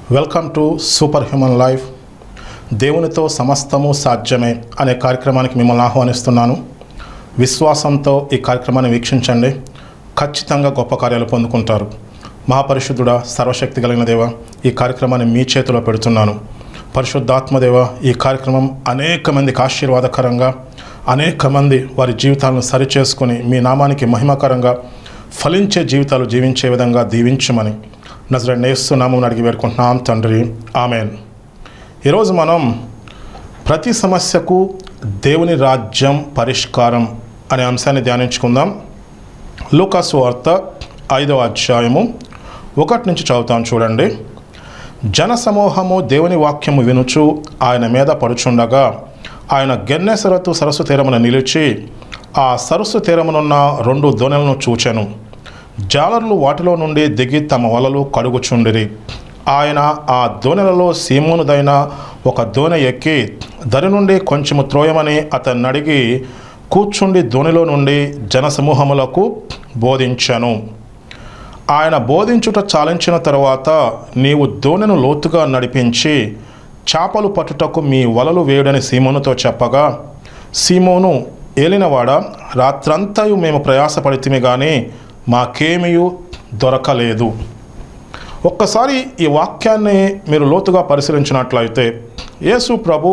welcome to super human life దేవునితో సమస్తము సాధ్యమే అనే కార్యక్రమానికి మిమ్మల్ని ఆహ్వానిస్తున్నాను విశ్వాసంతో ఈ కార్యక్రమాన్ని వీక్షించండి ఖచ్చితంగా గొప్ప కార్యాలు పొందుకుంటారు మహాపరిశుద్ధుడా సర్వశక్తి కలిగిన దేవ ఈ కార్యక్రమాన్ని మీ చేతిలో పెడుతున్నాను పరిశుద్ధాత్మదేవ ఈ కార్యక్రమం అనేక మందికి ఆశీర్వాదకరంగా అనేక మంది వారి జీవితాలను సరిచేసుకొని మీ నామానికి మహిమకరంగా ఫలించే జీవితాలు జీవించే విధంగా దీవించమని నజర నేస్తున్నామని అడిగి వేడుకుంటున్నాం తండ్రి ఆమెన్ ఈరోజు మనం ప్రతి సమస్యకు దేవుని రాజ్యం పరిష్కారం అనే అంశాన్ని ధ్యానించుకుందాం లూకాసు వార్త ఐదవ అధ్యాయము ఒకటి నుంచి చదువుతాం చూడండి జనసమూహము దేవుని వాక్యము వినుచు ఆయన మీద పడుచుండగా ఆయన గెన్నెసరతు సరస్సు తీరమున నిలిచి ఆ సరస్సు తీరమునున్న రెండు దోణెలను చూచెను జాలర్లు వాటిలో నుండి దిగి తమ వలలు కడుగుచుండిరి ఆయన ఆ దోణెలలో సీమోనుదైన ఒక దోణె ఎక్కి దరి నుండి కొంచెము త్రోయమని అతన్ని అడిగి కూర్చుండి దోణిలో నుండి జనసమూహములకు బోధించను ఆయన బోధించుట చాలించిన తరువాత నీవు దోణెను లోతుగా నడిపించి చేపలు పట్టుటకు మీ వలలు వేయుడని సీమోనుతో చెప్పగా సీమోను ఏలినవాడ రాత్రంతయు మేము ప్రయాసపడితిమి కానీ మాకేమీయు దొరకలేదు ఒక్కసారి ఈ వాక్యాన్ని మీరు లోతుగా పరిశీలించినట్లయితే యేసు ప్రభు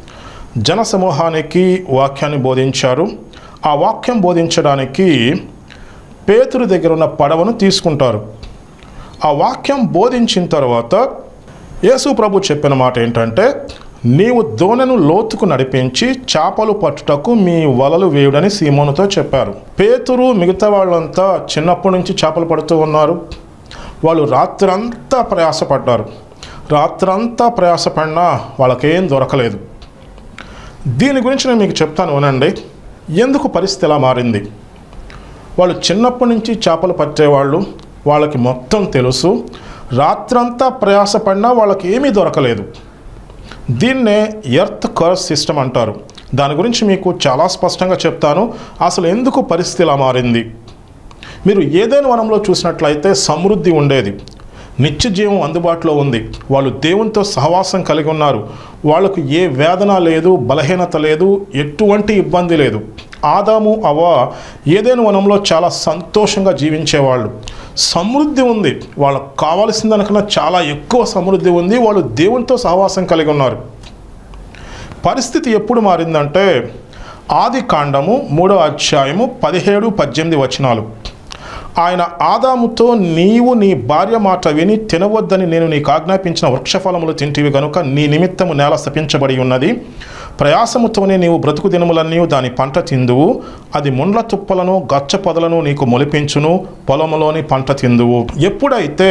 జనసమూహానికి వాక్యాన్ని బోధించారు ఆ వాక్యం బోధించడానికి పేతురు దగ్గర ఉన్న పడవను తీసుకుంటారు ఆ వాక్యం బోధించిన తర్వాత యేసు ప్రభు చెప్పిన మాట ఏంటంటే నీవు దోణెను లోతుకు నడిపించి చేపలు పట్టుటకు మీ వలలు వేయుడని సీమోనుతో చెప్పారు పేతురు మిగతా వాళ్ళంతా చిన్నప్పటి నుంచి చేపలు పడుతూ ఉన్నారు వాళ్ళు రాత్రంతా ప్రయాసపడ్డారు రాత్రంతా ప్రయాసపడినా వాళ్ళకేం దొరకలేదు దీని గురించి నేను మీకు చెప్తాను వినండి ఎందుకు పరిస్థితి ఎలా మారింది వాళ్ళు చిన్నప్పటి నుంచి చేపలు పట్టేవాళ్ళు వాళ్ళకి మొత్తం తెలుసు రాత్రంతా ప్రయాసపడినా వాళ్ళకి ఏమీ దొరకలేదు దీన్నే ఎర్త్ కర్స్ సిస్టమ్ అంటారు దాని గురించి మీకు చాలా స్పష్టంగా చెప్తాను అసలు ఎందుకు పరిస్థితి ఇలా మారింది మీరు ఏదైనా వనంలో చూసినట్లయితే సమృద్ధి ఉండేది నిత్య జీవం అందుబాటులో ఉంది వాళ్ళు దేవునితో సహవాసం కలిగి ఉన్నారు వాళ్ళకు ఏ వేదన లేదు బలహీనత లేదు ఎటువంటి ఇబ్బంది లేదు ఆదాము అవ ఏదైనా వనంలో చాలా సంతోషంగా జీవించేవాళ్ళు సమృద్ధి ఉంది వాళ్ళకు కావాల్సిన దానికన్నా చాలా ఎక్కువ సమృద్ధి ఉంది వాళ్ళు దేవునితో సహవాసం కలిగి ఉన్నారు పరిస్థితి ఎప్పుడు మారిందంటే ఆది కాండము మూడో అధ్యాయము పదిహేడు పద్దెనిమిది వచనాలు ఆయన ఆదాముతో నీవు నీ భార్య మాట విని తినవద్దని నేను నీకు ఆజ్ఞాపించిన వృక్షఫలములు తింటివి గనుక నీ నిమిత్తము నేల శపించబడి ఉన్నది ప్రయాసముతోనే నీవు బ్రతుకు దినములన్నీ దాని పంట తిందువు అది ముండ్ల తుప్పలను గచ్చ పొదలను నీకు మొలిపించును పొలములోని పంట తిందువు ఎప్పుడైతే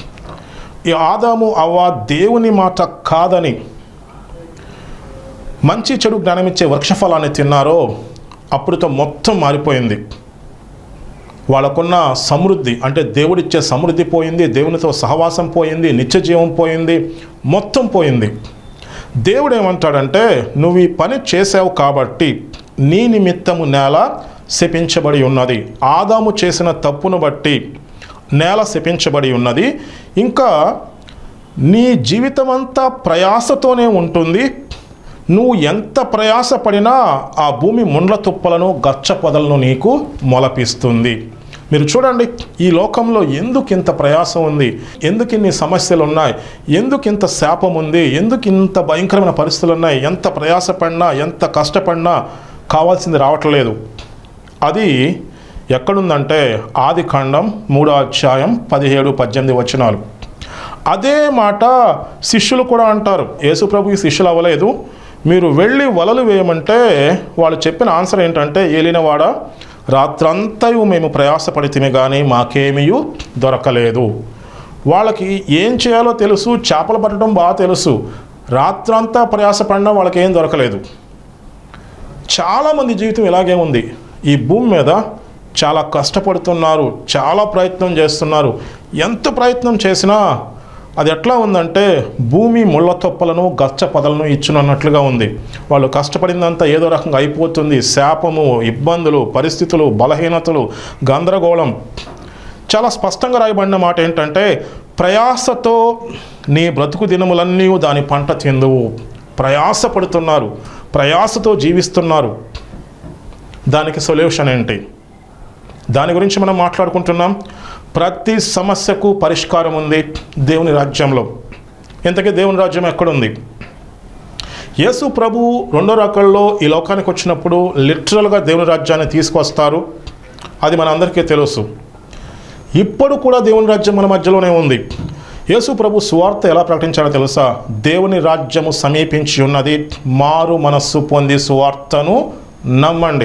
ఈ ఆదాము అవ్వ దేవుని మాట కాదని మంచి చెడు జ్ఞానమిచ్చే వృక్షఫలాన్ని తిన్నారో అప్పుడుతో మొత్తం మారిపోయింది వాళ్ళకున్న సమృద్ధి అంటే దేవుడిచ్చే సమృద్ధి పోయింది దేవునితో సహవాసం పోయింది నిత్య జీవం పోయింది మొత్తం పోయింది దేవుడు ఏమంటాడంటే నువ్వు ఈ పని చేసావు కాబట్టి నీ నిమిత్తము నేల శపించబడి ఉన్నది ఆదాము చేసిన తప్పును బట్టి నేల శపించబడి ఉన్నది ఇంకా నీ జీవితం అంతా ప్రయాసతోనే ఉంటుంది నువ్వు ఎంత ప్రయాసపడినా ఆ భూమి ముండ్ల తుప్పలను గచ్చ పొదలను నీకు మొలపిస్తుంది మీరు చూడండి ఈ లోకంలో ఎందుకు ఇంత ప్రయాసం ఉంది ఎందుకు ఇన్ని సమస్యలు ఉన్నాయి ఎందుకు ఇంత శాపం ఉంది ఎందుకు ఇంత భయంకరమైన పరిస్థితులు ఉన్నాయి ఎంత ప్రయాసపడినా ఎంత కష్టపడినా కావాల్సింది రావట్లేదు అది ఎక్కడుందంటే ఆది ఖండం మూడో అధ్యాయం పదిహేడు పద్దెనిమిది వచనాలు అదే మాట శిష్యులు కూడా అంటారు యేసుప్రభు ఈ శిష్యులు అవ్వలేదు మీరు వెళ్ళి వలలు వేయమంటే వాళ్ళు చెప్పిన ఆన్సర్ ఏంటంటే ఏలినవాడ రాత్రంతయు మేము ప్రయాసపడితే కానీ మాకేమీ దొరకలేదు వాళ్ళకి ఏం చేయాలో తెలుసు చేపలు పట్టడం బాగా తెలుసు రాత్రంతా ప్రయాసపడినా వాళ్ళకి ఏం దొరకలేదు చాలామంది జీవితం ఇలాగే ఉంది ఈ భూమి మీద చాలా కష్టపడుతున్నారు చాలా ప్రయత్నం చేస్తున్నారు ఎంత ప్రయత్నం చేసినా అది ఎట్లా ఉందంటే భూమి ముళ్ళ తొప్పలను గచ్చ పొదలను ఇచ్చునన్నట్లుగా ఉంది వాళ్ళు కష్టపడిందంతా ఏదో రకంగా అయిపోతుంది శాపము ఇబ్బందులు పరిస్థితులు బలహీనతలు గందరగోళం చాలా స్పష్టంగా రాయబడిన మాట ఏంటంటే ప్రయాసతో నీ బ్రతుకు దినములన్నీ దాని పంట తిందువు ప్రయాసపడుతున్నారు ప్రయాసతో జీవిస్తున్నారు దానికి సొల్యూషన్ ఏంటి దాని గురించి మనం మాట్లాడుకుంటున్నాం ప్రతి సమస్యకు పరిష్కారం ఉంది దేవుని రాజ్యంలో ఇంతకీ దేవుని రాజ్యం ఎక్కడుంది యేసు ప్రభు రెండో రకాల్లో ఈ లోకానికి వచ్చినప్పుడు లిటరల్గా దేవుని రాజ్యాన్ని తీసుకొస్తారు అది మన అందరికీ తెలుసు ఇప్పుడు కూడా దేవుని రాజ్యం మన మధ్యలోనే ఉంది యేసు ప్రభు సువార్త ఎలా ప్రకటించాడో తెలుసా దేవుని రాజ్యము సమీపించి ఉన్నది మారు మనస్సు పొంది సువార్తను నమ్మండి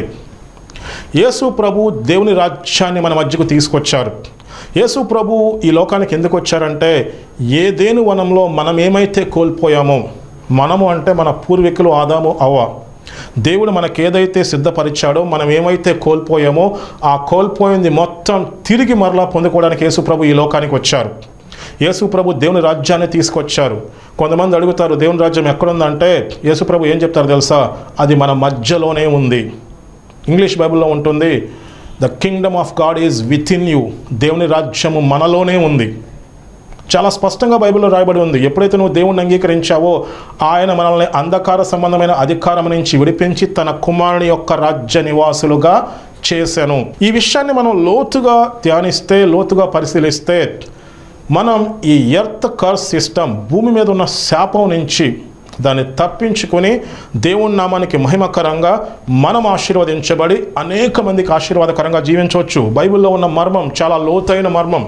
యేసు ప్రభు దేవుని రాజ్యాన్ని మన మధ్యకు తీసుకొచ్చారు యేసు ప్రభు ఈ లోకానికి ఎందుకు వచ్చారంటే ఏదేను వనంలో మనం ఏమైతే కోల్పోయామో మనము అంటే మన పూర్వీకులు ఆదాము అవ్వ దేవుడు మనకి ఏదైతే సిద్ధపరిచాడో మనం ఏమైతే కోల్పోయామో ఆ కోల్పోయింది మొత్తం తిరిగి మరలా పొందుకోవడానికి యేసు ప్రభు ఈ లోకానికి వచ్చారు యేసు ప్రభు దేవుని రాజ్యాన్ని తీసుకొచ్చారు కొంతమంది అడుగుతారు దేవుని రాజ్యం ఎక్కడుందంటే యేసు ప్రభు ఏం చెప్తారు తెలుసా అది మన మధ్యలోనే ఉంది ఇంగ్లీష్ బైబిల్లో ఉంటుంది the kingdom of God is within you దేవుని రాజ్యము మనలోనే ఉంది చాలా స్పష్టంగా బైబిల్లో రాయబడి ఉంది ఎప్పుడైతే నువ్వు దేవుణ్ణి అంగీకరించావో ఆయన మనల్ని అంధకార సంబంధమైన అధికారం నుంచి విడిపించి తన కుమారుని యొక్క రాజ్య నివాసులుగా చేశాను ఈ విషయాన్ని మనం లోతుగా ధ్యానిస్తే లోతుగా పరిశీలిస్తే మనం ఈ ఎర్త్ కర్ సిస్టమ్ భూమి మీద ఉన్న శాపం నుంచి దాన్ని తప్పించుకొని దేవుని నామానికి మహిమకరంగా మనం ఆశీర్వదించబడి అనేక మందికి ఆశీర్వాదకరంగా జీవించవచ్చు బైబిల్లో ఉన్న మర్మం చాలా లోతైన మర్మం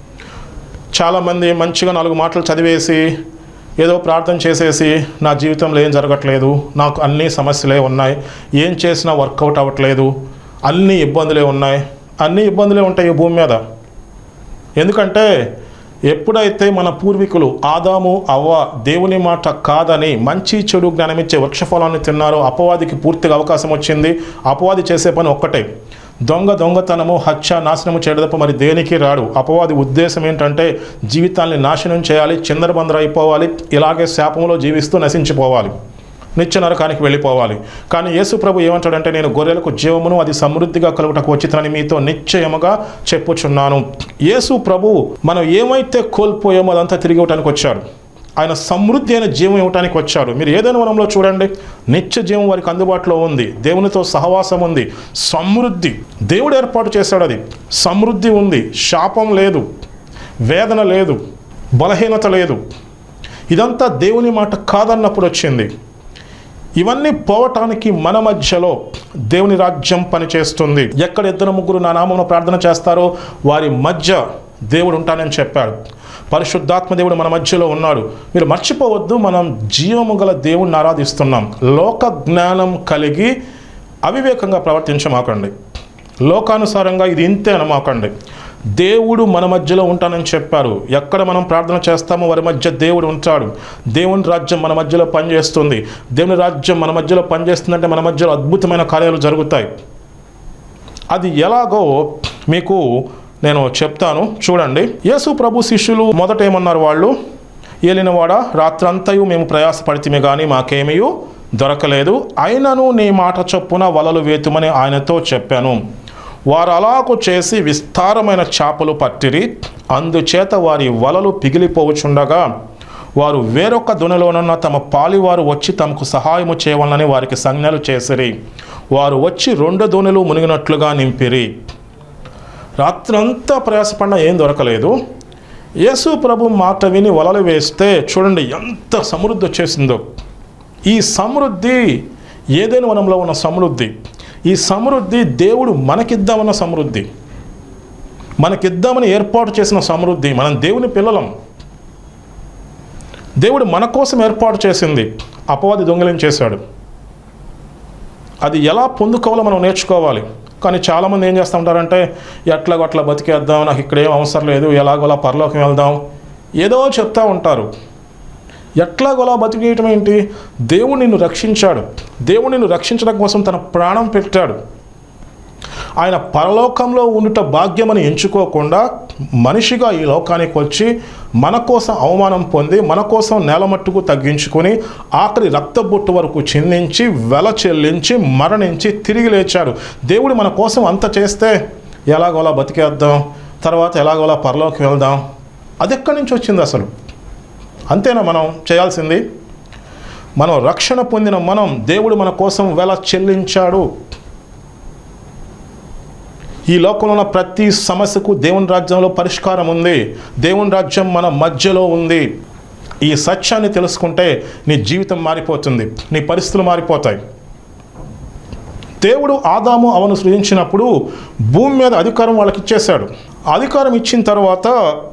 చాలామంది మంచిగా నాలుగు మాటలు చదివేసి ఏదో ప్రార్థన చేసేసి నా జీవితంలో ఏం జరగట్లేదు నాకు అన్ని సమస్యలే ఉన్నాయి ఏం చేసినా వర్కౌట్ అవ్వట్లేదు అన్ని ఇబ్బందులే ఉన్నాయి అన్ని ఇబ్బందులే ఉంటాయి ఈ భూమి మీద ఎందుకంటే ఎప్పుడైతే మన పూర్వీకులు ఆదాము అవ్వ దేవుని మాట కాదని మంచి చెడు జ్ఞానం ఇచ్చే వృక్షఫలాన్ని తిన్నారో అపవాదికి పూర్తిగా అవకాశం వచ్చింది అపవాది చేసే పని ఒక్కటే దొంగ దొంగతనము హత్య నాశనము చేయడం తప్ప మరి దేనికి రాడు అపవాది ఉద్దేశం ఏంటంటే జీవితాన్ని నాశనం చేయాలి చిందరబందర అయిపోవాలి ఇలాగే శాపంలో జీవిస్తూ నశించిపోవాలి నిత్య నరకానికి వెళ్ళిపోవాలి కానీ యేసు ప్రభు ఏమంటాడంటే నేను గొర్రెలకు జీవమును అది సమృద్ధిగా కలుగుటకు వచ్చితనని మీతో నిశ్చయముగా చెప్పుచున్నాను యేసు ప్రభు మనం ఏమైతే కోల్పోయామో అదంతా తిరిగి ఇవ్వటానికి వచ్చాడు ఆయన సమృద్ధి అయిన జీవం ఇవ్వటానికి వచ్చాడు మీరు ఏదైనా వనంలో చూడండి నిత్య జీవం వారికి అందుబాటులో ఉంది దేవునితో సహవాసం ఉంది సమృద్ధి దేవుడు ఏర్పాటు చేశాడు అది సమృద్ధి ఉంది శాపం లేదు వేదన లేదు బలహీనత లేదు ఇదంతా దేవుని మాట కాదన్నప్పుడు వచ్చింది ఇవన్నీ పోవటానికి మన మధ్యలో దేవుని రాజ్యం పనిచేస్తుంది ఎక్కడ ఇద్దరు ముగ్గురు నా నామమును ప్రార్థన చేస్తారో వారి మధ్య దేవుడు ఉంటానని చెప్పాడు పరిశుద్ధాత్మ దేవుడు మన మధ్యలో ఉన్నాడు మీరు మర్చిపోవద్దు మనం జీవము గల దేవుణ్ణి ఆరాధిస్తున్నాం లోక జ్ఞానం కలిగి అవివేకంగా ప్రవర్తించమాకండి లోకానుసారంగా ఇది ఇంతే అనమాకండి దేవుడు మన మధ్యలో ఉంటానని చెప్పారు ఎక్కడ మనం ప్రార్థన చేస్తామో వారి మధ్య దేవుడు ఉంటాడు దేవుని రాజ్యం మన మధ్యలో పనిచేస్తుంది దేవుని రాజ్యం మన మధ్యలో పనిచేస్తుందంటే మన మధ్యలో అద్భుతమైన కార్యాలు జరుగుతాయి అది ఎలాగో మీకు నేను చెప్తాను చూడండి యేసు ప్రభు శిష్యులు మొదట ఏమన్నారు వాళ్ళు ఏలినవాడ రాత్రంతయు మేము ప్రయాసపడితే కానీ మాకేమీ దొరకలేదు అయినను నీ మాట చొప్పున వలలు వేతుమని ఆయనతో చెప్పాను వారు అలాగూ చేసి విస్తారమైన చేపలు పట్టిరి అందుచేత వారి వలలు పిగిలిపోవచుండగా వారు వేరొక దునిలోనున్న తమ పాలివారు వచ్చి తమకు సహాయము చేయవాలని వారికి సంజ్ఞలు చేసిరి వారు వచ్చి రెండు దోణులు మునిగినట్లుగా నింపిరి రాత్రంతా ప్రయాసపడినా ఏం దొరకలేదు యేసు ప్రభు మాట విని వలలు వేస్తే చూడండి ఎంత సమృద్ధి వచ్చేసిందో ఈ సమృద్ధి ఏదైనా వనంలో ఉన్న సమృద్ధి ఈ సమృద్ధి దేవుడు మనకిద్దామన్న సమృద్ధి మనకిద్దామని ఏర్పాటు చేసిన సమృద్ధి మనం దేవుని పిల్లలం దేవుడు మన కోసం ఏర్పాటు చేసింది అపవాది దొంగలించేశాడు అది ఎలా పొందుకోవాలో మనం నేర్చుకోవాలి కానీ చాలామంది ఏం చేస్తూ ఉంటారంటే ఎట్లాగో అట్లా బతికేద్దాం నాకు ఇక్కడ ఏం అవసరం లేదు ఎలాగోలా పరలోకం వెళ్దాం ఏదో చెప్తా ఉంటారు ఎట్లాగోలా బతికేయటం ఏంటి దేవుడు నిన్ను రక్షించాడు దేవుడు నిన్ను రక్షించడం కోసం తన ప్రాణం పెట్టాడు ఆయన పరలోకంలో ఉండుట భాగ్యమని ఎంచుకోకుండా మనిషిగా ఈ లోకానికి వచ్చి మన కోసం అవమానం పొంది మన కోసం నేలమట్టుకు తగ్గించుకొని ఆఖరి రక్తబొట్టు వరకు చిందించి వెల చెల్లించి మరణించి తిరిగి లేచాడు దేవుడు మన కోసం అంత చేస్తే ఎలాగోలా బతికేద్దాం తర్వాత ఎలాగోలా పరలోకి వెళ్దాం అది ఎక్కడి నుంచి వచ్చింది అసలు అంతేనా మనం చేయాల్సింది మనం రక్షణ పొందిన మనం దేవుడు మన కోసం వెల చెల్లించాడు ఈ లోకంలో ఉన్న ప్రతి సమస్యకు దేవుని రాజ్యంలో పరిష్కారం ఉంది దేవుని రాజ్యం మన మధ్యలో ఉంది ఈ సత్యాన్ని తెలుసుకుంటే నీ జీవితం మారిపోతుంది నీ పరిస్థితులు మారిపోతాయి దేవుడు ఆదాము అవను సృజించినప్పుడు భూమి మీద అధికారం వాళ్ళకి ఇచ్చేశాడు అధికారం ఇచ్చిన తర్వాత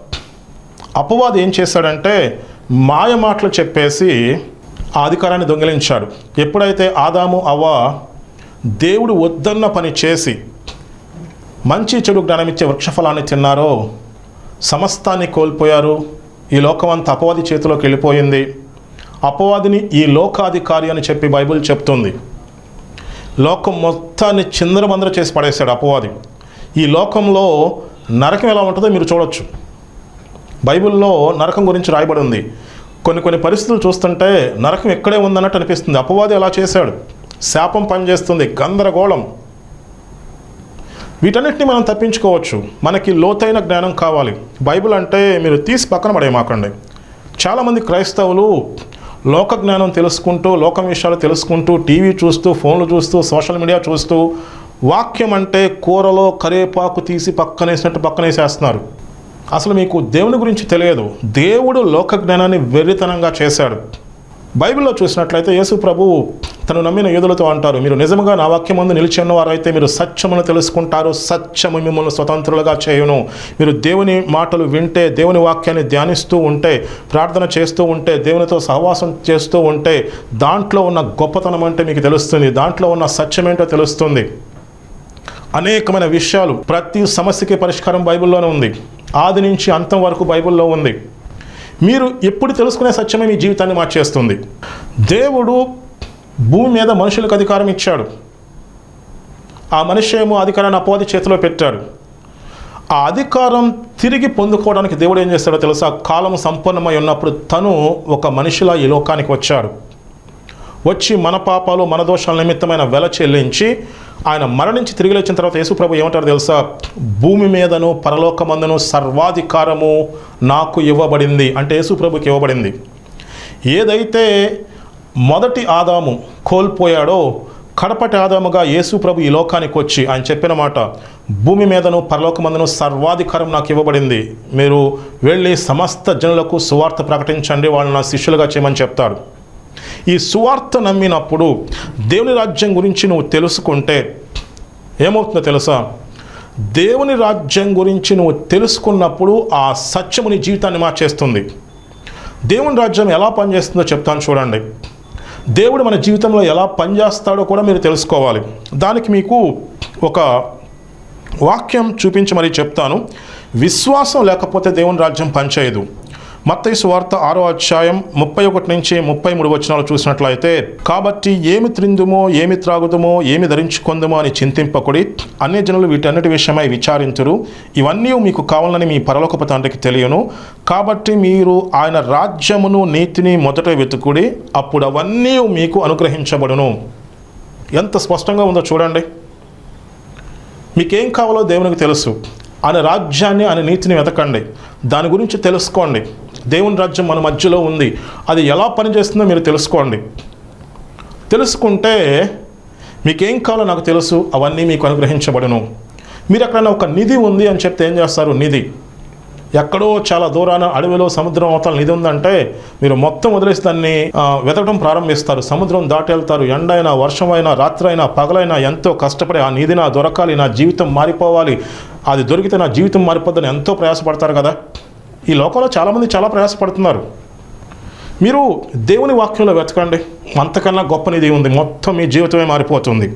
అపవాది ఏం చేశాడంటే మాయ మాటలు చెప్పేసి ఆ అధికారాన్ని దొంగిలించాడు ఎప్పుడైతే ఆదాము అవ్వ దేవుడు వద్దన్న పని చేసి మంచి చెడు జ్ఞానం ఇచ్చే వృక్షఫలాన్ని తిన్నారో సమస్తాన్ని కోల్పోయారు ఈ లోకం అంతా అపవాది చేతిలోకి వెళ్ళిపోయింది అపవాదిని ఈ లోకాధికారి అని చెప్పి బైబిల్ చెప్తుంది లోకం మొత్తాన్ని చిందరబందర చేసి పడేశాడు అపవాది ఈ లోకంలో నరకం ఎలా ఉంటుందో మీరు చూడొచ్చు బైబిల్లో నరకం గురించి రాయబడి ఉంది కొన్ని కొన్ని పరిస్థితులు చూస్తుంటే నరకం ఎక్కడే ఉందన్నట్టు అనిపిస్తుంది అపవాది అలా చేశాడు శాపం పనిచేస్తుంది గందరగోళం వీటన్నిటిని మనం తప్పించుకోవచ్చు మనకి లోతైన జ్ఞానం కావాలి బైబిల్ అంటే మీరు తీసి పక్కన పడేయమాకండి చాలామంది క్రైస్తవులు లోక జ్ఞానం తెలుసుకుంటూ లోకం విషయాలు తెలుసుకుంటూ టీవీ చూస్తూ ఫోన్లు చూస్తూ సోషల్ మీడియా చూస్తూ వాక్యం అంటే కూరలో కరేపాకు తీసి పక్కనేసినట్టు పక్కనేసేస్తున్నారు అసలు మీకు దేవుని గురించి తెలియదు దేవుడు లోక జ్ఞానాన్ని వెర్రితనంగా చేశాడు బైబిల్లో చూసినట్లయితే యేసు ప్రభు తను నమ్మిన యూదులతో అంటారు మీరు నిజంగా నా వాక్యం ముందు నిలిచి ఉన్నవారైతే మీరు సత్యమును తెలుసుకుంటారు సత్యము మిమ్మల్ని స్వతంత్రులుగా చేయును మీరు దేవుని మాటలు వింటే దేవుని వాక్యాన్ని ధ్యానిస్తూ ఉంటే ప్రార్థన చేస్తూ ఉంటే దేవునితో సహవాసం చేస్తూ ఉంటే దాంట్లో ఉన్న గొప్పతనం అంటే మీకు తెలుస్తుంది దాంట్లో ఉన్న సత్యం ఏంటో తెలుస్తుంది అనేకమైన విషయాలు ప్రతి సమస్యకి పరిష్కారం బైబిల్లోనే ఉంది ఆది నుంచి అంతం వరకు బైబిల్లో ఉంది మీరు ఎప్పుడు తెలుసుకునే సత్యమే మీ జీవితాన్ని మార్చేస్తుంది దేవుడు భూమి మీద మనుషులకు అధికారం ఇచ్చాడు ఆ మనిషి ఏమో అధికారాన్ని అపవాది చేతిలో పెట్టాడు ఆ అధికారం తిరిగి పొందుకోవడానికి దేవుడు ఏం చేస్తాడో తెలుసా కాలం సంపన్నమై ఉన్నప్పుడు తను ఒక మనిషిలా ఈ లోకానికి వచ్చాడు వచ్చి మన పాపాలు మన దోషాల నిమిత్తమైన వెల చెల్లించి ఆయన మరణించి తిరిగి లేచిన తర్వాత యేసుప్రభు ఏమంటారు తెలుసా భూమి మీదను పరలోకమందును సర్వాధికారము నాకు ఇవ్వబడింది అంటే యేసుప్రభుకి ఇవ్వబడింది ఏదైతే మొదటి ఆదాము కోల్పోయాడో కడపటి ఆదాముగా యేసు ప్రభు ఈ లోకానికి వచ్చి ఆయన చెప్పిన మాట భూమి మీదను పరలోకమందును సర్వాధికారం నాకు ఇవ్వబడింది మీరు వెళ్ళి సమస్త జనులకు సువార్త ప్రకటించండి వాళ్ళని నా శిష్యులుగా చేయమని చెప్తాడు ఈ సువార్త నమ్మినప్పుడు దేవుని రాజ్యం గురించి నువ్వు తెలుసుకుంటే ఏమవుతుందో తెలుసా దేవుని రాజ్యం గురించి నువ్వు తెలుసుకున్నప్పుడు ఆ సత్యము నీ జీవితాన్ని మార్చేస్తుంది దేవుని రాజ్యం ఎలా పనిచేస్తుందో చెప్తాను చూడండి దేవుడు మన జీవితంలో ఎలా పనిచేస్తాడో కూడా మీరు తెలుసుకోవాలి దానికి మీకు ఒక వాక్యం చూపించి మరీ చెప్తాను విశ్వాసం లేకపోతే దేవుని రాజ్యం పనిచేయదు మత్తయి సువార్త ఆరో అధ్యాయం ముప్పై ఒకటి నుంచి ముప్పై మూడు వచనాలు చూసినట్లయితే కాబట్టి ఏమి త్రిందుమో ఏమి త్రాగుదుమో ఏమి ధరించుకుందుమో అని చింతింపకుడి అన్ని జనులు వీటన్నిటి విషయమై విచారింతురు ఇవన్నీ మీకు కావాలని మీ పరలోకపు తండ్రికి తెలియను కాబట్టి మీరు ఆయన రాజ్యమును నీతిని మొదట వెతుకుడి అప్పుడు అవన్నీ మీకు అనుగ్రహించబడును ఎంత స్పష్టంగా ఉందో చూడండి మీకేం కావాలో దేవునికి తెలుసు ఆయన రాజ్యాన్ని ఆయన నీతిని వెతకండి దాని గురించి తెలుసుకోండి దేవుని రాజ్యం మన మధ్యలో ఉంది అది ఎలా పనిచేస్తుందో మీరు తెలుసుకోండి తెలుసుకుంటే మీకేం కావాలో నాకు తెలుసు అవన్నీ మీకు అనుగ్రహించబడును మీరు ఎక్కడైనా ఒక నిధి ఉంది అని చెప్తే ఏం చేస్తారు నిధి ఎక్కడో చాలా దూరాన అడవిలో సముద్రం అవతల నిధి ఉందంటే మీరు మొత్తం వదిలేసి దాన్ని ఆ, వెతకడం ప్రారంభిస్తారు సముద్రం దాటి వెళ్తారు ఎండ అయినా వర్షం అయినా రాత్రి అయినా పగలైనా ఎంతో కష్టపడి ఆ నిధి నా దొరకాలి నా జీవితం మారిపోవాలి అది దొరికితే నా జీవితం మారిపోద్దని ఎంతో ప్రయాసపడతారు కదా ఈ లోకంలో చాలామంది చాలా ప్రయాసపడుతున్నారు మీరు దేవుని వాక్యంలో వెతకండి అంతకన్నా గొప్ప నిధి ఉంది మొత్తం మీ జీవితమే మారిపోతుంది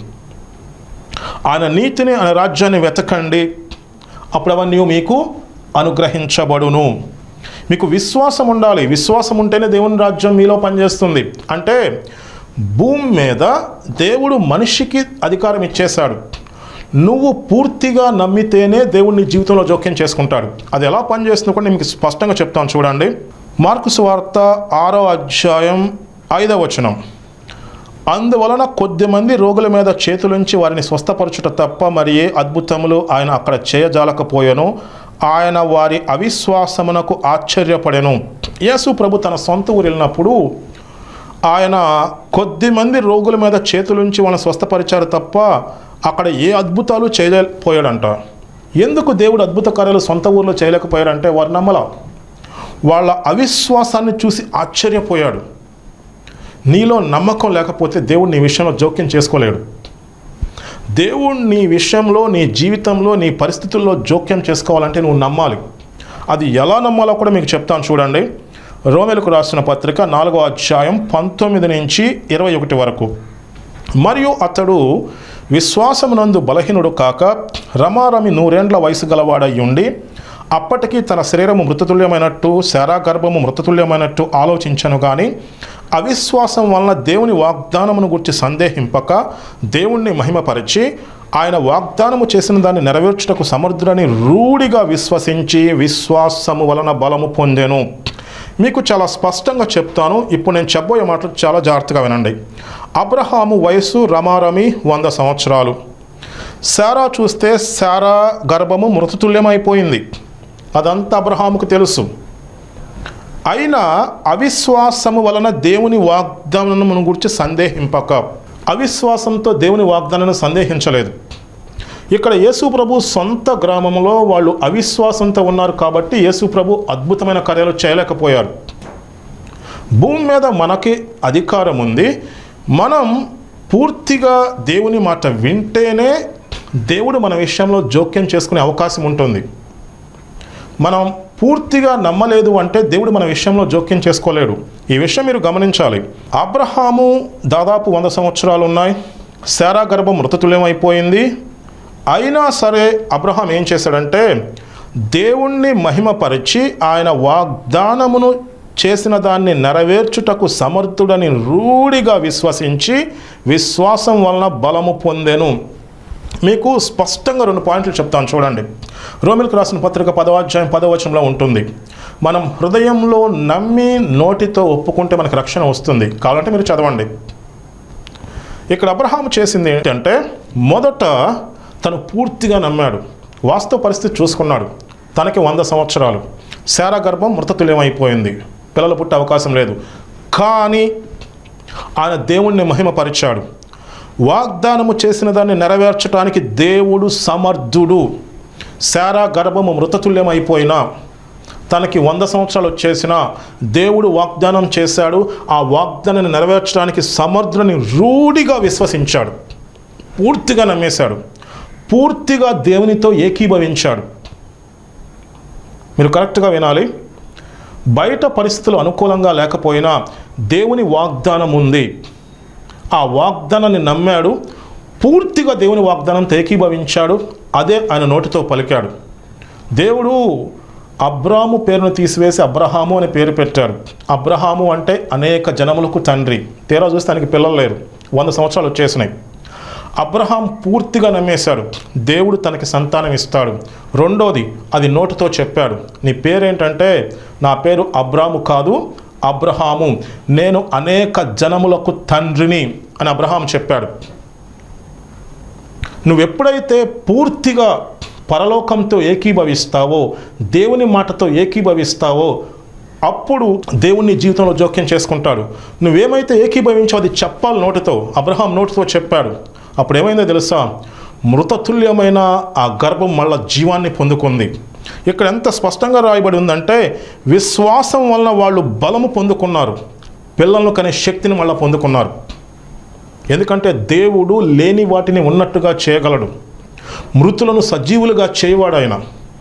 ఆయన నీతిని ఆయన రాజ్యాన్ని వెతకండి అప్పుడు అవన్నీ మీకు అనుగ్రహించబడును మీకు విశ్వాసం ఉండాలి విశ్వాసం ఉంటేనే దేవుని రాజ్యం మీలో పనిచేస్తుంది అంటే భూమి మీద దేవుడు మనిషికి అధికారం ఇచ్చేశాడు నువ్వు పూర్తిగా నమ్మితేనే దేవుడిని జీవితంలో జోక్యం చేసుకుంటాడు అది ఎలా పనిచేస్తుందో కూడా నేను మీకు స్పష్టంగా చెప్తాను చూడండి మార్కు సువార్త ఆరో అధ్యాయం ఐదవ వచనం అందువలన కొద్దిమంది రోగుల మీద చేతులుంచి వారిని స్వస్థపరచుట తప్ప మరి ఏ అద్భుతములు ఆయన అక్కడ చేయజాలకపోయాను ఆయన వారి అవిశ్వాసమునకు ఆశ్చర్యపడెను యేసు ప్రభు తన సొంత ఊరు వెళ్ళినప్పుడు ఆయన కొద్ది మంది రోగుల మీద చేతులుంచి వాళ్ళని స్వస్థపరిచారు తప్ప అక్కడ ఏ అద్భుతాలు చేయలేకపోయాడంట ఎందుకు దేవుడు అద్భుత కార్యాలు సొంత ఊర్లో చేయలేకపోయాడంటే వారు నమ్మల వాళ్ళ అవిశ్వాసాన్ని చూసి ఆశ్చర్యపోయాడు నీలో నమ్మకం లేకపోతే దేవుడు నీ విషయంలో జోక్యం చేసుకోలేడు దేవుడు నీ విషయంలో నీ జీవితంలో నీ పరిస్థితుల్లో జోక్యం చేసుకోవాలంటే నువ్వు నమ్మాలి అది ఎలా నమ్మాలో కూడా మీకు చెప్తాను చూడండి రోమెలకు రాసిన పత్రిక నాలుగో అధ్యాయం పంతొమ్మిది నుంచి ఇరవై ఒకటి వరకు మరియు అతడు విశ్వాసమునందు బలహీనుడు కాక రమారమి నూరేండ్ల వయసు గలవాడై ఉండి అప్పటికి తన శరీరము మృతతుల్యమైనట్టు శారాగర్భము మృతతుల్యమైనట్టు ఆలోచించను కానీ అవిశ్వాసం వలన దేవుని వాగ్దానమును గురించి సందేహింపక దేవుణ్ణి మహిమపరిచి ఆయన వాగ్దానము చేసిన దాన్ని నెరవేర్చుటకు సమర్థుడని రూఢిగా విశ్వసించి విశ్వాసము వలన బలము పొందెను మీకు చాలా స్పష్టంగా చెప్తాను ఇప్పుడు నేను చెప్పబోయే మాటలు చాలా జాగ్రత్తగా వినండి అబ్రహాము వయసు రమారమి వంద సంవత్సరాలు శారా చూస్తే శారా గర్భము మృతతుల్యమైపోయింది అదంతా అబ్రహాముకు తెలుసు అయినా అవిశ్వాసము వలన దేవుని వాగ్దానమును గురించి సందేహింపక అవిశ్వాసంతో దేవుని వాగ్దానాన్ని సందేహించలేదు ఇక్కడ యేసు ప్రభు సొంత గ్రామంలో వాళ్ళు అవిశ్వాసంతో ఉన్నారు కాబట్టి యేసు ప్రభు అద్భుతమైన కార్యాలు చేయలేకపోయారు భూమి మీద మనకి అధికారం ఉంది మనం పూర్తిగా దేవుని మాట వింటేనే దేవుడు మన విషయంలో జోక్యం చేసుకునే అవకాశం ఉంటుంది మనం పూర్తిగా నమ్మలేదు అంటే దేవుడు మన విషయంలో జోక్యం చేసుకోలేడు ఈ విషయం మీరు గమనించాలి అబ్రహాము దాదాపు వంద సంవత్సరాలు ఉన్నాయి శారా గర్భం మృతతుల్యమైపోయింది అయినా సరే అబ్రహాం ఏం చేశాడంటే దేవుణ్ణి మహిమపరిచి ఆయన వాగ్దానమును చేసిన దాన్ని నెరవేర్చుటకు సమర్థుడని రూఢిగా విశ్వసించి విశ్వాసం వలన బలము పొందెను మీకు స్పష్టంగా రెండు పాయింట్లు చెప్తాను చూడండి రోమిల్కి రాసిన పత్రిక పదవాధ్యాయం పదవచనంలో ఉంటుంది మనం హృదయంలో నమ్మి నోటితో ఒప్పుకుంటే మనకు రక్షణ వస్తుంది కావాలంటే మీరు చదవండి ఇక్కడ అబ్రహాం చేసింది ఏంటంటే మొదట తను పూర్తిగా నమ్మాడు వాస్తవ పరిస్థితి చూసుకున్నాడు తనకి వంద సంవత్సరాలు శారా గర్భం మృతతుల్యమైపోయింది పిల్లలు పుట్టే అవకాశం లేదు కానీ ఆయన దేవుణ్ణి మహిమపరిచాడు వాగ్దానము చేసిన దాన్ని నెరవేర్చడానికి దేవుడు సమర్థుడు శారా గర్భము మృతతుల్యమైపోయినా తనకి వంద సంవత్సరాలు వచ్చేసిన దేవుడు వాగ్దానం చేశాడు ఆ వాగ్దానాన్ని నెరవేర్చడానికి సమర్థుని రూఢిగా విశ్వసించాడు పూర్తిగా నమ్మేశాడు పూర్తిగా దేవునితో ఏకీభవించాడు మీరు కరెక్ట్గా వినాలి బయట పరిస్థితులు అనుకూలంగా లేకపోయినా దేవుని వాగ్దానం ఉంది ఆ వాగ్దానాన్ని నమ్మాడు పూర్తిగా దేవుని వాగ్దానంతో ఏకీభవించాడు అదే ఆయన నోటితో పలికాడు దేవుడు అబ్రాము పేరును తీసివేసి అబ్రహాము అని పేరు పెట్టాడు అబ్రహాము అంటే అనేక జనములకు తండ్రి తీరా చూస్తే ఆయనకి పిల్లలు లేరు వంద సంవత్సరాలు వచ్చేసినాయి అబ్రహాం పూర్తిగా నమ్మేశాడు దేవుడు తనకి సంతానం ఇస్తాడు రెండోది అది నోటితో చెప్పాడు నీ పేరేంటంటే నా పేరు అబ్రాము కాదు అబ్రహాము నేను అనేక జనములకు తండ్రిని అని అబ్రహాం చెప్పాడు నువ్వెప్పుడైతే పూర్తిగా పరలోకంతో ఏకీభవిస్తావో దేవుని మాటతో ఏకీభవిస్తావో అప్పుడు దేవుని జీవితంలో జోక్యం చేసుకుంటాడు నువ్వేమైతే ఏకీభవించావు అది చెప్పాలి నోటితో అబ్రహాం నోటితో చెప్పాడు అప్పుడు ఏమైందో తెలుసా మృతతుల్యమైన ఆ గర్భం మళ్ళా జీవాన్ని పొందుకుంది ఇక్కడ ఎంత స్పష్టంగా రాయబడి ఉందంటే విశ్వాసం వలన వాళ్ళు బలము పొందుకున్నారు పిల్లలను కనే శక్తిని మళ్ళీ పొందుకున్నారు ఎందుకంటే దేవుడు లేని వాటిని ఉన్నట్టుగా చేయగలడు మృతులను సజీవులుగా చేయవాడు ఆయన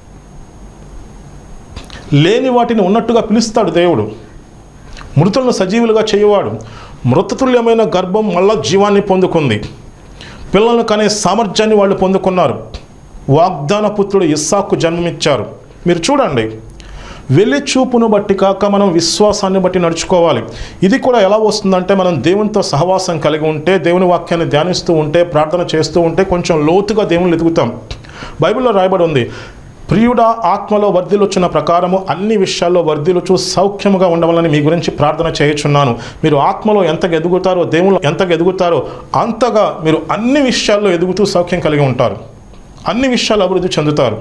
లేని వాటిని ఉన్నట్టుగా పిలుస్తాడు దేవుడు మృతులను సజీవులుగా చేయవాడు మృతతుల్యమైన గర్భం మళ్ళా జీవాన్ని పొందుకుంది పిల్లలను కనే సామర్థ్యాన్ని వాళ్ళు పొందుకున్నారు వాగ్దాన పుత్రుడు ఇస్సాకు జన్మమిచ్చారు మీరు చూడండి వెళ్ళి చూపును బట్టి కాక మనం విశ్వాసాన్ని బట్టి నడుచుకోవాలి ఇది కూడా ఎలా వస్తుందంటే మనం దేవునితో సహవాసం కలిగి ఉంటే దేవుని వాక్యాన్ని ధ్యానిస్తూ ఉంటే ప్రార్థన చేస్తూ ఉంటే కొంచెం లోతుగా దేవుని ఎదుగుతాం బైబిల్లో రాయబడి ఉంది ప్రియుడ ఆత్మలో వర్ధిలొచ్చిన ప్రకారము అన్ని విషయాల్లో వర్ధిలుచు సౌఖ్యముగా ఉండవాలని మీ గురించి ప్రార్థన చేయుచున్నాను మీరు ఆత్మలో ఎంతగా ఎదుగుతారో దేవుళ్ళు ఎంతగా ఎదుగుతారో అంతగా మీరు అన్ని విషయాల్లో ఎదుగుతూ సౌఖ్యం కలిగి ఉంటారు అన్ని విషయాలు అభివృద్ధి చెందుతారు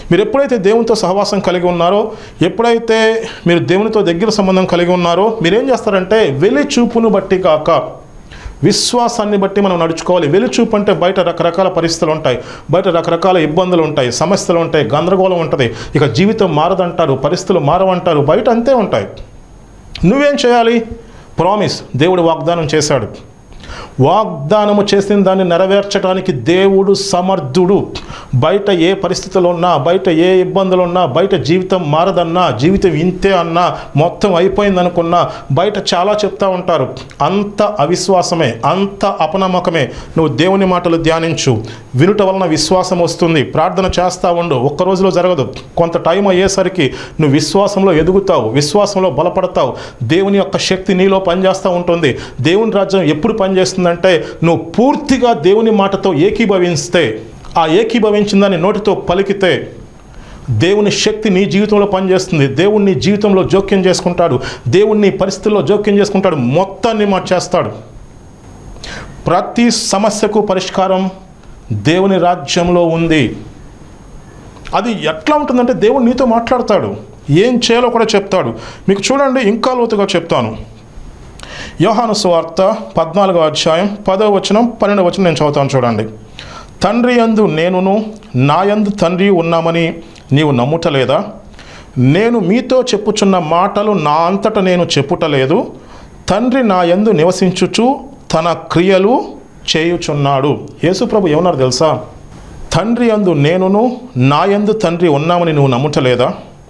మీరు ఎప్పుడైతే దేవునితో సహవాసం కలిగి ఉన్నారో ఎప్పుడైతే మీరు దేవునితో దగ్గర సంబంధం కలిగి ఉన్నారో మీరేం చేస్తారంటే వెలి చూపును బట్టి కాక విశ్వాసాన్ని బట్టి మనం నడుచుకోవాలి వెలుచూపు అంటే బయట రకరకాల పరిస్థితులు ఉంటాయి బయట రకరకాల ఇబ్బందులు ఉంటాయి సమస్యలు ఉంటాయి గందరగోళం ఉంటుంది ఇక జీవితం మారదంటారు పరిస్థితులు మారవంటారు బయట అంతే ఉంటాయి నువ్వేం చేయాలి ప్రామిస్ దేవుడు వాగ్దానం చేశాడు వాగ్దానము చేసిన దాన్ని నెరవేర్చడానికి దేవుడు సమర్థుడు బయట ఏ పరిస్థితులు ఉన్నా బయట ఏ ఇబ్బందులు ఉన్నా బయట జీవితం మారదన్నా జీవితం ఇంతే అన్నా మొత్తం అయిపోయిందనుకున్నా బయట చాలా చెప్తా ఉంటారు అంత అవిశ్వాసమే అంత అపనమ్మకమే నువ్వు దేవుని మాటలు ధ్యానించు వినుట వలన విశ్వాసం వస్తుంది ప్రార్థన చేస్తా ఉండు ఒక్క రోజులో జరగదు కొంత టైం అయ్యేసరికి నువ్వు విశ్వాసంలో ఎదుగుతావు విశ్వాసంలో బలపడతావు దేవుని యొక్క శక్తి నీలో పనిచేస్తూ ఉంటుంది దేవుని రాజ్యం ఎప్పుడు పనిచేస్తుందంటే నువ్వు పూర్తిగా దేవుని మాటతో ఏకీభవిస్తే ఆ ఏకీభవించిన దాన్ని నోటితో పలికితే దేవుని శక్తి నీ జీవితంలో పనిచేస్తుంది దేవుణ్ణి జీవితంలో జోక్యం చేసుకుంటాడు దేవుణ్ణి పరిస్థితుల్లో జోక్యం చేసుకుంటాడు మొత్తాన్ని మార్చేస్తాడు ప్రతి సమస్యకు పరిష్కారం దేవుని రాజ్యంలో ఉంది అది ఎట్లా ఉంటుందంటే దేవుడు నీతో మాట్లాడతాడు ఏం చేయాలో కూడా చెప్తాడు మీకు చూడండి ఇంకా లోతుగా చెప్తాను యోహాను సువార్త పద్నాలుగో అధ్యాయం పదో వచనం పన్నెండవ వచనం నేను చదువుతాను చూడండి తండ్రి యందు నేనును నా యందు తండ్రి ఉన్నామని నీవు నమ్ముటలేదా నేను మీతో చెప్పుచున్న మాటలు నా అంతట నేను చెప్పుటలేదు తండ్రి నా యందు నివసించుచు తన క్రియలు చేయుచున్నాడు యేసుప్రభు ఏమన్నారు తెలుసా తండ్రి యందు నేనును నా యందు తండ్రి ఉన్నామని నువ్వు నమ్ముటలేదా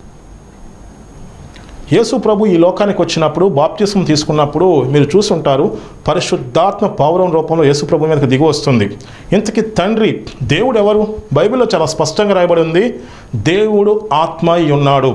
యేసు ప్రభు ఈ లోకానికి వచ్చినప్పుడు బాప్తిస్మం తీసుకున్నప్పుడు మీరు చూసుంటారు పరిశుద్ధాత్మ పౌరం రూపంలో యేసు ప్రభు మీదకి దిగి వస్తుంది ఇంతకీ తండ్రి దేవుడు ఎవరు బైబిల్లో చాలా స్పష్టంగా రాయబడి ఉంది దేవుడు ఆత్మ అయి ఉన్నాడు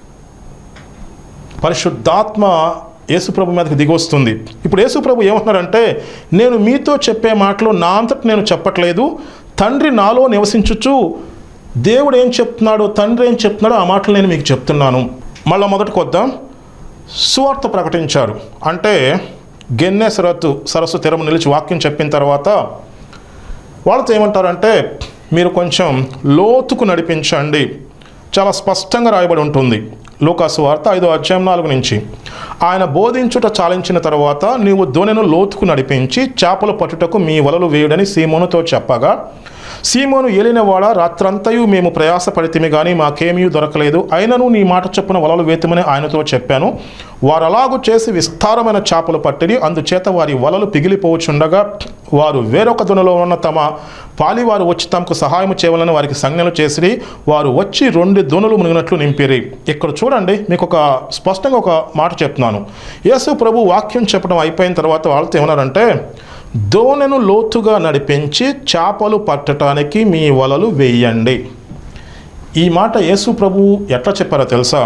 పరిశుద్ధాత్మ యేసుప్రభు మీదకి దిగి వస్తుంది ఇప్పుడు యేసుప్రభు ఏమంటున్నారంటే నేను మీతో చెప్పే మాటలు నా అంతట నేను చెప్పట్లేదు తండ్రి నాలో నివసించుచు దేవుడు ఏం చెప్తున్నాడో తండ్రి ఏం చెప్తున్నాడో ఆ మాటలు నేను మీకు చెప్తున్నాను మళ్ళీ మొదటికి వద్దాం సువార్త ప్రకటించారు అంటే గెన్నె సరస్సు సరస్సు తెరము నిలిచి వాక్యం చెప్పిన తర్వాత వాళ్ళతో ఏమంటారంటే మీరు కొంచెం లోతుకు నడిపించండి చాలా స్పష్టంగా రాయబడి ఉంటుంది లోకాసు వార్త ఐదో అధ్యాయం నాలుగు నుంచి ఆయన బోధించుట చాలించిన తర్వాత నీవు దోణెను లోతుకు నడిపించి చేపలు పట్టుటకు మీ వలలు వేయుడని సీమోనుతో చెప్పగా సీమోను ఏలినవాడ రాత్రంతయు మేము ప్రయాసపడితిమి కానీ మాకేమీ దొరకలేదు అయినను నీ మాట చొప్పున వలలు వేతమని ఆయనతో చెప్పాను వారు అలాగు చేసి విస్తారమైన చేపలు పట్టిరి అందుచేత వారి వలలు పిగిలిపోవచ్చుండగా వారు వేరొక దునలో ఉన్న తమ పాలివారు వచ్చి తమకు సహాయం చేయవాలని వారికి సంజ్ఞలు చేసిరి వారు వచ్చి రెండు దోణులు మునిగినట్లు నింపిరి ఇక్కడ చూడండి మీకు ఒక స్పష్టంగా ఒక మాట చెప్తున్నాను యేసు ప్రభు వాక్యం చెప్పడం అయిపోయిన తర్వాత వాళ్ళతో ఏమన్నారంటే దోణెను లోతుగా నడిపించి చేపలు పట్టడానికి మీ వలలు వేయండి ఈ మాట యేసు ప్రభు ఎట్లా చెప్పారో తెలుసా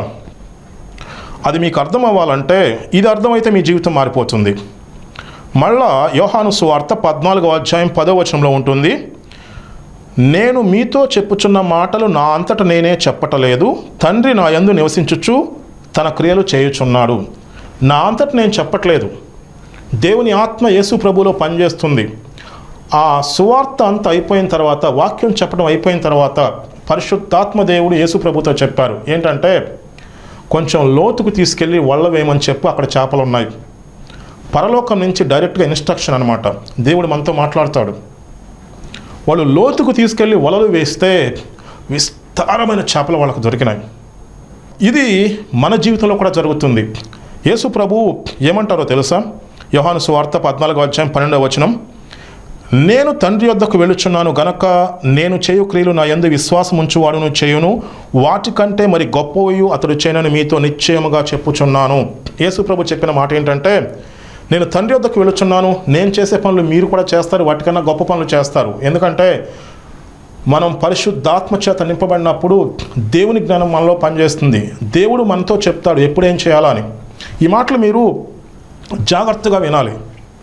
అది మీకు అర్థం అవ్వాలంటే ఇది అర్థమైతే మీ జీవితం మారిపోతుంది మళ్ళా యోహాను సువార్త పద్నాలుగో అధ్యాయం పదో వచనంలో ఉంటుంది నేను మీతో చెప్పుచున్న మాటలు నా అంతట నేనే చెప్పటలేదు తండ్రి నా యందు నివసించుచు తన క్రియలు చేయుచున్నాడు నా అంతట నేను చెప్పట్లేదు దేవుని ఆత్మ యేసు ప్రభులో పనిచేస్తుంది ఆ సువార్త అంతా అయిపోయిన తర్వాత వాక్యం చెప్పడం అయిపోయిన తర్వాత పరిశుద్ధాత్మ దేవుడు యేసు ప్రభుతో చెప్పారు ఏంటంటే కొంచెం లోతుకు తీసుకెళ్ళి వల్ల వేయమని చెప్పు అక్కడ చేపలు ఉన్నాయి పరలోకం నుంచి డైరెక్ట్గా ఇన్స్ట్రక్షన్ అనమాట దేవుడు మనతో మాట్లాడతాడు వాళ్ళు లోతుకు తీసుకెళ్ళి వలలు వేస్తే విస్తారమైన చేపలు వాళ్ళకు దొరికినాయి ఇది మన జీవితంలో కూడా జరుగుతుంది యేసు ప్రభు ఏమంటారో తెలుసా యోహాను సువార్త పద్నాలుగో అధ్యాయం పన్నెండవ వచనం నేను తండ్రి వద్దకు వెళుచున్నాను గనక నేను చేయు క్రియలు నా యందు విశ్వాసం ఉంచువాడును చేయును వాటికంటే మరి గొప్పవయు అతడు చేయనని మీతో నిశ్చయముగా చెప్పుచున్నాను యేసు ప్రభు చెప్పిన మాట ఏంటంటే నేను తండ్రి వద్దకు వెళుచున్నాను నేను చేసే పనులు మీరు కూడా చేస్తారు వాటికన్నా గొప్ప పనులు చేస్తారు ఎందుకంటే మనం పరిశుద్ధాత్మ చేత నింపబడినప్పుడు దేవుని జ్ఞానం మనలో పనిచేస్తుంది దేవుడు మనతో చెప్తాడు ఎప్పుడు ఏం చేయాలా అని ఈ మాటలు మీరు జాగ్రత్తగా వినాలి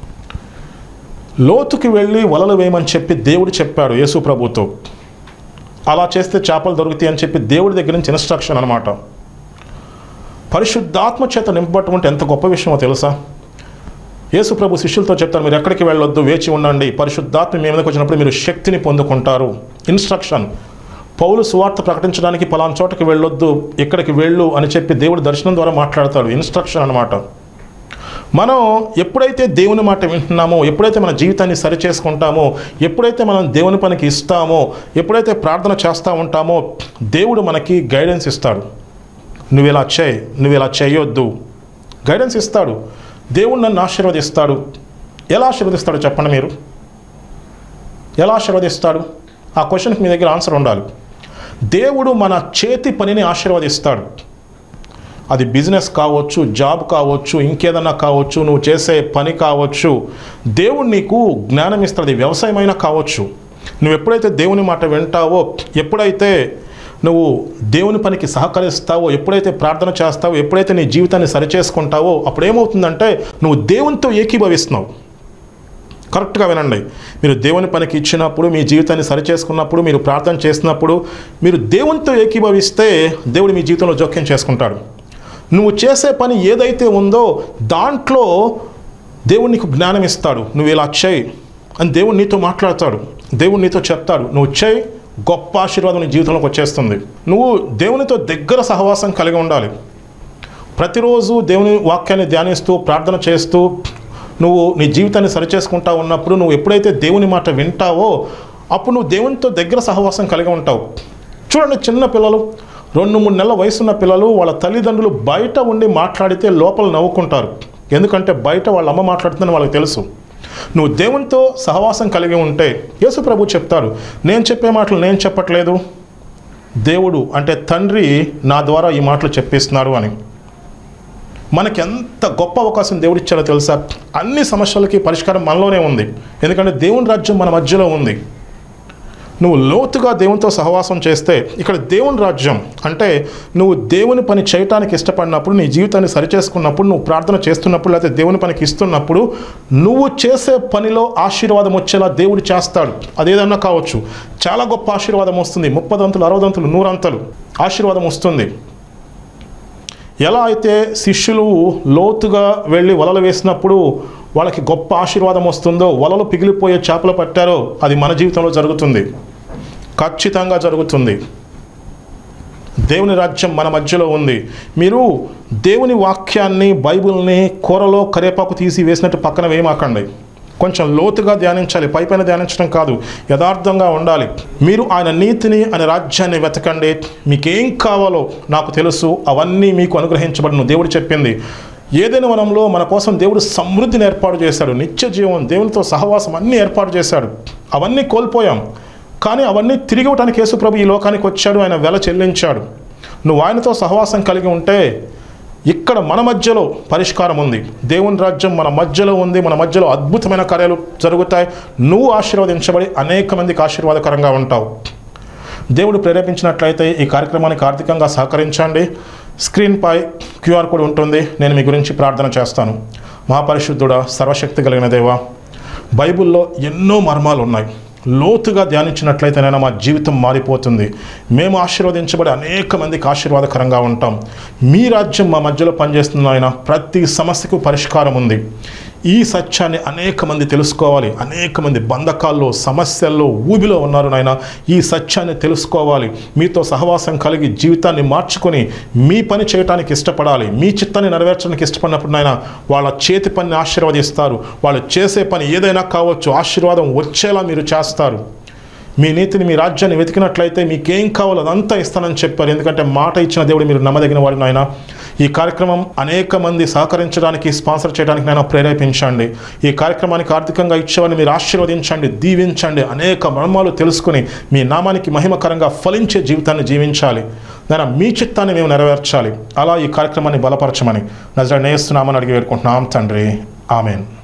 లోతుకి వెళ్ళి వలలు వేయమని చెప్పి దేవుడు చెప్పాడు యేసు ప్రభుతో అలా చేస్తే చేపలు దొరుకుతాయి అని చెప్పి దేవుడి దగ్గర నుంచి ఇన్స్ట్రక్షన్ అనమాట పరిశుద్ధాత్మ చేత నింపబట్టం అంటే ఎంత గొప్ప విషయమో తెలుసా యేసు ప్రభు శిష్యులతో చెప్తారు మీరు ఎక్కడికి వెళ్ళొద్దు వేచి ఉండండి పరిశుద్ధాత్మ మీ మీదకి వచ్చినప్పుడు మీరు శక్తిని పొందుకుంటారు ఇన్స్ట్రక్షన్ పౌలు సువార్త ప్రకటించడానికి పలానా చోటకి వెళ్ళొద్దు ఇక్కడికి వెళ్ళు అని చెప్పి దేవుడు దర్శనం ద్వారా మాట్లాడతాడు ఇన్స్ట్రక్షన్ అనమాట మనం ఎప్పుడైతే దేవుని మాట వింటున్నామో ఎప్పుడైతే మన జీవితాన్ని సరి చేసుకుంటామో ఎప్పుడైతే మనం దేవుని పనికి ఇస్తామో ఎప్పుడైతే ప్రార్థన చేస్తూ ఉంటామో దేవుడు మనకి గైడెన్స్ ఇస్తాడు నువ్వు ఇలా చేయి నువ్వు ఇలా చేయొద్దు గైడెన్స్ ఇస్తాడు దేవుడు నన్ను ఆశీర్వదిస్తాడు ఎలా ఆశీర్వదిస్తాడు చెప్పండి మీరు ఎలా ఆశీర్వదిస్తాడు ఆ క్వశ్చన్కి మీ దగ్గర ఆన్సర్ ఉండాలి దేవుడు మన చేతి పనిని ఆశీర్వదిస్తాడు అది బిజినెస్ కావచ్చు జాబ్ కావచ్చు ఇంకేదన్నా కావచ్చు నువ్వు చేసే పని కావచ్చు దేవుడు నీకు జ్ఞానం ఇస్తాడు అది వ్యవసాయమైనా కావచ్చు నువ్వు ఎప్పుడైతే దేవుని మాట వింటావో ఎప్పుడైతే నువ్వు దేవుని పనికి సహకరిస్తావో ఎప్పుడైతే ప్రార్థన చేస్తావో ఎప్పుడైతే నీ జీవితాన్ని సరిచేసుకుంటావో అప్పుడు ఏమవుతుందంటే నువ్వు దేవునితో ఏకీభవిస్తున్నావు కరెక్ట్గా వినండి మీరు దేవుని పనికి ఇచ్చినప్పుడు మీ జీవితాన్ని సరిచేసుకున్నప్పుడు మీరు ప్రార్థన చేసినప్పుడు మీరు దేవునితో ఏకీభవిస్తే దేవుడు మీ జీవితంలో జోక్యం చేసుకుంటాడు నువ్వు చేసే పని ఏదైతే ఉందో దాంట్లో దేవుడు నీకు జ్ఞానం ఇస్తాడు నువ్వు ఇలా చేయి అని దేవుడు నీతో మాట్లాడతాడు దేవుడు నీతో చెప్తాడు నువ్వు చేయి గొప్ప ఆశీర్వాదం నీ జీవితంలోకి వచ్చేస్తుంది నువ్వు దేవునితో దగ్గర సహవాసం కలిగి ఉండాలి ప్రతిరోజు దేవుని వాక్యాన్ని ధ్యానిస్తూ ప్రార్థన చేస్తూ నువ్వు నీ జీవితాన్ని సరిచేసుకుంటా ఉన్నప్పుడు నువ్వు ఎప్పుడైతే దేవుని మాట వింటావో అప్పుడు నువ్వు దేవునితో దగ్గర సహవాసం కలిగి ఉంటావు చూడండి చిన్న పిల్లలు రెండు మూడు నెలల వయసున్న పిల్లలు వాళ్ళ తల్లిదండ్రులు బయట ఉండి మాట్లాడితే లోపల నవ్వుకుంటారు ఎందుకంటే బయట వాళ్ళ అమ్మ మాట్లాడుతుందని వాళ్ళకి తెలుసు నువ్వు దేవునితో సహవాసం కలిగి ఉంటే యేసు ప్రభు చెప్తాడు నేను చెప్పే మాటలు నేను చెప్పట్లేదు దేవుడు అంటే తండ్రి నా ద్వారా ఈ మాటలు చెప్పిస్తున్నాడు అని మనకి ఎంత గొప్ప అవకాశం దేవుడు ఇచ్చాడో తెలుసా అన్ని సమస్యలకి పరిష్కారం మనలోనే ఉంది ఎందుకంటే దేవుని రాజ్యం మన మధ్యలో ఉంది నువ్వు లోతుగా దేవునితో సహవాసం చేస్తే ఇక్కడ దేవుని రాజ్యం అంటే నువ్వు దేవుని పని చేయటానికి ఇష్టపడినప్పుడు నీ జీవితాన్ని సరిచేసుకున్నప్పుడు నువ్వు ప్రార్థన చేస్తున్నప్పుడు లేకపోతే దేవుని పనికి ఇస్తున్నప్పుడు నువ్వు చేసే పనిలో ఆశీర్వాదం వచ్చేలా దేవుడు చేస్తాడు అదేదన్నా కావచ్చు చాలా గొప్ప ఆశీర్వాదం వస్తుంది ముప్పదంతులు అరవదంతులు నూరంతలు ఆశీర్వాదం వస్తుంది ఎలా అయితే శిష్యులు లోతుగా వెళ్ళి వలలు వేసినప్పుడు వాళ్ళకి గొప్ప ఆశీర్వాదం వస్తుందో వలలు పిగిలిపోయే చేపలు పట్టారో అది మన జీవితంలో జరుగుతుంది ఖచ్చితంగా జరుగుతుంది దేవుని రాజ్యం మన మధ్యలో ఉంది మీరు దేవుని వాక్యాన్ని బైబిల్ని కూరలో కరేపాకు తీసి వేసినట్టు పక్కన వేయమాకండి కొంచెం లోతుగా ధ్యానించాలి పై పైన ధ్యానించడం కాదు యథార్థంగా ఉండాలి మీరు ఆయన నీతిని ఆయన రాజ్యాన్ని వెతకండి మీకేం కావాలో నాకు తెలుసు అవన్నీ మీకు అనుగ్రహించబడను దేవుడు చెప్పింది ఏదైనా వనంలో మన కోసం దేవుడు సమృద్ధిని ఏర్పాటు చేశాడు నిత్య జీవం దేవునితో సహవాసం అన్నీ ఏర్పాటు చేశాడు అవన్నీ కోల్పోయాం కానీ అవన్నీ తిరిగి ఇవ్వటానికి యేసుప్రభు ఈ లోకానికి వచ్చాడు ఆయన వెల చెల్లించాడు నువ్వు ఆయనతో సహవాసం కలిగి ఉంటే ఇక్కడ మన మధ్యలో పరిష్కారం ఉంది దేవుని రాజ్యం మన మధ్యలో ఉంది మన మధ్యలో అద్భుతమైన కార్యాలు జరుగుతాయి నువ్వు ఆశీర్వదించబడి అనేక మందికి ఆశీర్వాదకరంగా ఉంటావు దేవుడు ప్రేరేపించినట్లయితే ఈ కార్యక్రమానికి ఆర్థికంగా సహకరించండి స్క్రీన్పై క్యూఆర్ కోడ్ ఉంటుంది నేను మీ గురించి ప్రార్థన చేస్తాను మహాపరిశుద్ధుడా సర్వశక్తి కలిగిన దేవా బైబిల్లో ఎన్నో మర్మాలు ఉన్నాయి లోతుగా ధ్యానించినట్లయితేనైనా మా జీవితం మారిపోతుంది మేము ఆశీర్వదించబడి అనేక మందికి ఆశీర్వాదకరంగా ఉంటాం మీ రాజ్యం మా మధ్యలో పనిచేస్తున్న ఆయన ప్రతి సమస్యకు పరిష్కారం ఉంది ఈ సత్యాన్ని అనేక మంది తెలుసుకోవాలి అనేక మంది బంధకాల్లో సమస్యల్లో ఊబిలో ఉన్నారు నాయన ఈ సత్యాన్ని తెలుసుకోవాలి మీతో సహవాసం కలిగి జీవితాన్ని మార్చుకొని మీ పని చేయడానికి ఇష్టపడాలి మీ చిత్తాన్ని నెరవేర్చడానికి ఇష్టపడినప్పుడు నాయన వాళ్ళ చేతి పనిని ఆశీర్వదిస్తారు వాళ్ళు చేసే పని ఏదైనా కావచ్చు ఆశీర్వాదం వచ్చేలా మీరు చేస్తారు మీ నీతిని మీ రాజ్యాన్ని వెతికినట్లయితే మీకేం కావాలో అదంతా ఇస్తానని చెప్పారు ఎందుకంటే మాట ఇచ్చిన దేవుడు మీరు నమ్మదగిన వాడు నాయన ఈ కార్యక్రమం అనేక మంది సహకరించడానికి స్పాన్సర్ చేయడానికి నేను ప్రేరేపించండి ఈ కార్యక్రమానికి ఆర్థికంగా ఇచ్చేవాడిని మీరు ఆశీర్వదించండి దీవించండి అనేక మర్మాలు తెలుసుకుని మీ నామానికి మహిమకరంగా ఫలించే జీవితాన్ని జీవించాలి నేను మీ చిత్తాన్ని మేము నెరవేర్చాలి అలా ఈ కార్యక్రమాన్ని బలపరచమని నజర నేస్తున్నామని అడిగి వేడుకుంటున్నాం తండ్రి ఆమెన్